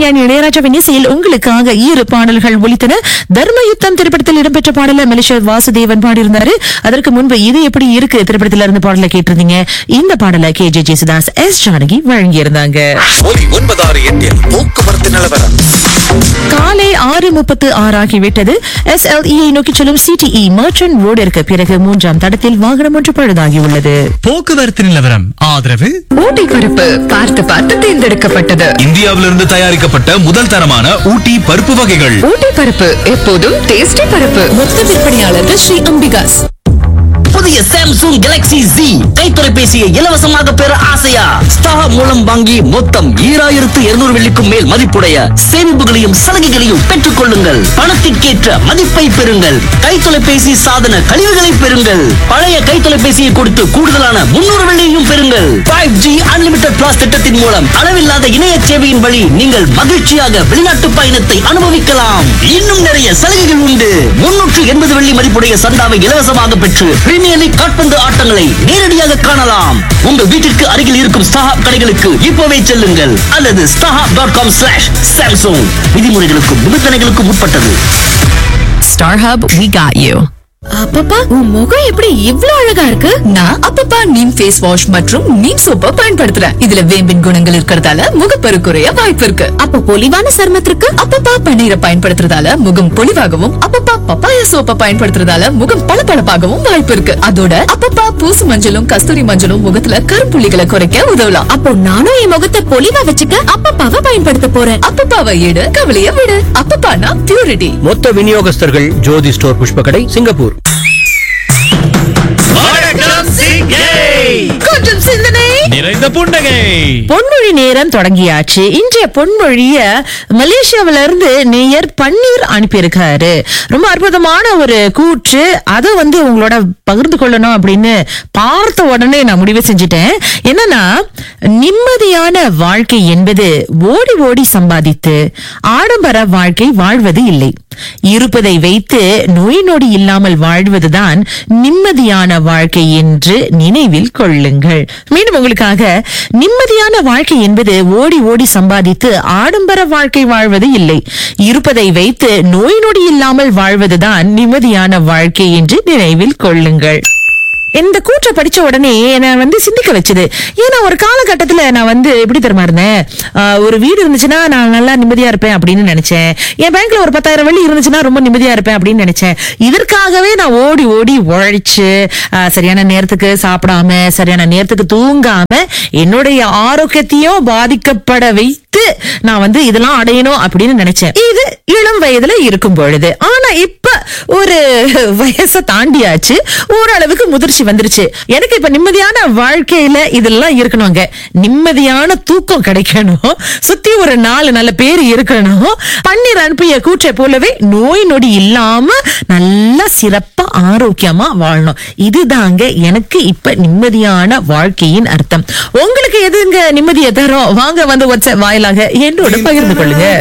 இசைஞானி இளையராஜாவின் இசையில் உங்களுக்காக இரு பாடல்கள் ஒலித்தன தர்மயுத்தம் திரைப்படத்தில் இடம்பெற்ற பாடல மலேசிய வாசுதேவன் பாடியிருந்தாரு அதற்கு முன்பு இது எப்படி இருக்கு திரைப்படத்தில் இருந்து பாடலை கேட்டிருந்தீங்க இந்த பாடலை K J Jesudas S Janaki வழங்கியிருந்தாங்க ஒலி ஒன்பதாறு எட்டில் போக்குவரத்து நிலவரம் காலை ஆறு முப்பத்து ஆறாகிவிட்டது எஸ் எல் நோக்கி செல்லும் சிடிஇ மர்ச்சன்ட் ரோடிற்கு பிறகு மூன்றாம் தடத்தில் வாகனம் ஒன்று பழுதாகியுள்ளது போக்குவரத்து நிலவரம் ஆதரவு ஊட்டி பருப்பு பார்த்து பார்த்து தேர்ந்தெடுக்கப்பட்டது இந்தியாவிலிருந்து தயாரிக்கப்பட்ட முதல் தரமான ஊட்டி பருப்பு வகைகள் ஊட்டி பருப்பு எப்போதும் டேஸ்டி பருப்பு மொத்த விற்பனையாளர்கள் ஸ்ரீ அம்பிகாஸ் புதிய சாம்சங் கேலக்ஸி Z கைத்தொலைபேசியை இலவசமாக பெற ஆசையா ஸ்டார் மூலம் வாங்கி மொத்தம் ஈராயிரத்து இருநூறு வெள்ளிக்கும் மேல் மதிப்புடைய சேமிப்புகளையும் சலுகைகளையும் பெற்றுக் கொள்ளுங்கள் பணத்திற்கேற்ற மதிப்பை பெறுங்கள் கைத்தொலைபேசி சாதன கழிவுகளை பெறுங்கள் பழைய கைத்தொலைபேசியை கொடுத்து கூடுதலான முன்னூறு வெள்ளியையும் பெறுங்கள் ஃபைவ் ஜி அன்லிமிடெட் பிளாஸ் திட்டத்தின் மூலம் அளவில்லாத இணைய சேவையின் வழி நீங்கள் மகிழ்ச்சியாக வெளிநாட்டு பயணத்தை அனுபவிக்கலாம் இன்னும் நிறைய சலுகைகள் உண்டு முன்னூற்று எண்பது வெள்ளி மதிப்புடைய சந்தாவை இலவசமாக பெற்று பிரீமியர் லீக் காட்பந்து ஆட்டங்களை நேரடியாக காணலாம் உங்கள் வீட்டிற்கு அருகில் இருக்கும் ஸ்டாஹாப் கடைகளுக்கு இப்போவே செல்லுங்கள் அல்லது StarHub dot com slash Samsung விதிமுறைகளுக்கும் நிபந்தனைகளுக்கும் உட்பட்டது Star Hub we got you அப்பப்பா உன் முகம் எப்படி இவ்ளோ அழகா இருக்கு நான் அப்பப்பா நீம் ஃபேஸ் வாஷ் மற்றும் நீம் சோப்பை பயன்படுத்துறேன் இதுல வேம்பின் குணங்கள் இருக்கிறதால முகப்பரு குறைய வாய்ப்பு இருக்கு அப்ப பொலிவான சருமத்திற்கு அப்பப்பா பன்னீரை பயன்படுத்துறதால முகம் பொலிவாகவும் அப்பப்பா பப்பாயா சோப்பை பயன்படுத்துறதால முகம் பளபளப்பாகவும் வாய்ப்பு இருக்கு அதோட அப்பப்பா பூசு மஞ்சளும் கஸ்தூரி மஞ்சளும் முகத்துல கருப்புள்ளிகளை குறைக்க உதவலாம் அப்போ நானும் என் முகத்தை பொலிவா வச்சுக்க அப்பப்பாவை பயன்படுத்த போறேன் அப்பப்பாவை எடு கவலைய விடு அப்பப்பானா பியூரிட்டி மொத்த விநியோகஸ்தர்கள் ஜோதி ஸ்டோர் புஷ்பகடை சிங்கப்பூர் கொஞ்சம் சிந்தனை நிறைந்த புன்னகை பொன்மொழி நேரம் தொடங்கியாச்சு இன்றைய பொன்மொழிய மலேசியாவில இருந்து நேயர் பன்னீர் அனுப்பியிருக்காரு ரொம்ப அற்புதமான ஒரு கூற்று அதை வந்து உங்களோட பகிர்ந்து கொள்ளணும் அப்படின்னு பார்த்த உடனே நான் முடிவு செஞ்சுட்டேன் என்னன்னா நிம்மதியான வாழ்க்கை என்பது ஓடி ஓடி சம்பாதித்து ஆடம்பர வாழ்க்கை வாழ்வது இல்லை இருப்பதை வைத்து நோய் நொடி இல்லாமல் வாழ்வதுதான் நிம்மதியான வாழ்க்கை என்று நினைவில் கொள்ளுங்கள் மீண்டும் உங்களுக்காக நிம்மதியான வாழ்க்கை என்பது ஓடி ஓடி சம்பாதித்து ஆடம்பர வாழ்க்கை வாழ்வது இல்லை இருப்பதை வைத்து நோய் நொடி இல்லாமல் வாழ்வதுதான் நிம்மதியான வாழ்க்கை என்று நினைவில் கொள்ளுங்கள் இந்த கூற்றை படிச்ச உடனே என்னை வந்து சிந்திக்க வச்சது ஏன்னா ஒரு காலகட்டத்துல நான் வந்து எப்படி தெரியுமா இருந்தேன் ஆஹ் ஒரு வீடு இருந்துச்சுன்னா நான் நல்லா நிம்மதியா இருப்பேன் அப்படின்னு நினைச்சேன் என் பேங்க்ல ஒரு பத்தாயிரம் வெள்ளி இருந்துச்சுன்னா ரொம்ப நிம்மதியா இருப்பேன் அப்படின்னு நினைச்சேன் இதற்காகவே நான் ஓடி ஓடி உழைச்சு ஆஹ் சரியான நேரத்துக்கு சாப்பிடாம சரியான நேரத்துக்கு தூங்காம என்னுடைய ஆரோக்கியத்தையும் பாதிக்கப்பட வைத்து நான் வந்து இதெல்லாம் அடையணும் அப்படின்னு நினைச்சேன் இது இளம் வயதுல இருக்கும் பொழுது ஆனா இப்ப ஒரு வயசை தாண்டியாச்சு ஓரளவுக்கு முதிர்ச்சி வந்துருச்சு எனக்கு இப்ப நிம்மதியான வாழ்க்கையில இதெல்லாம் இருக்கணுங்க நிம்மதியான தூக்கம் கிடைக்கணும் சுத்தி ஒரு நாலு நல்ல பேர் இருக்கணும் பன்னீர் அனுப்பிய கூற்றை போலவே நோய் நொடி இல்லாம நல்லா சிறப்பா ஆரோக்கியமா வாழணும் இதுதாங்க எனக்கு இப்ப நிம்மதியான வாழ்க்கையின் அர்த்தம் உங்களுக்கு எதுங்க நிம்மதியை தரும் வாங்க வந்து வாட்ஸ்அப் வாயிலாக என்னோட பகிர்ந்து கொள்ளுங்க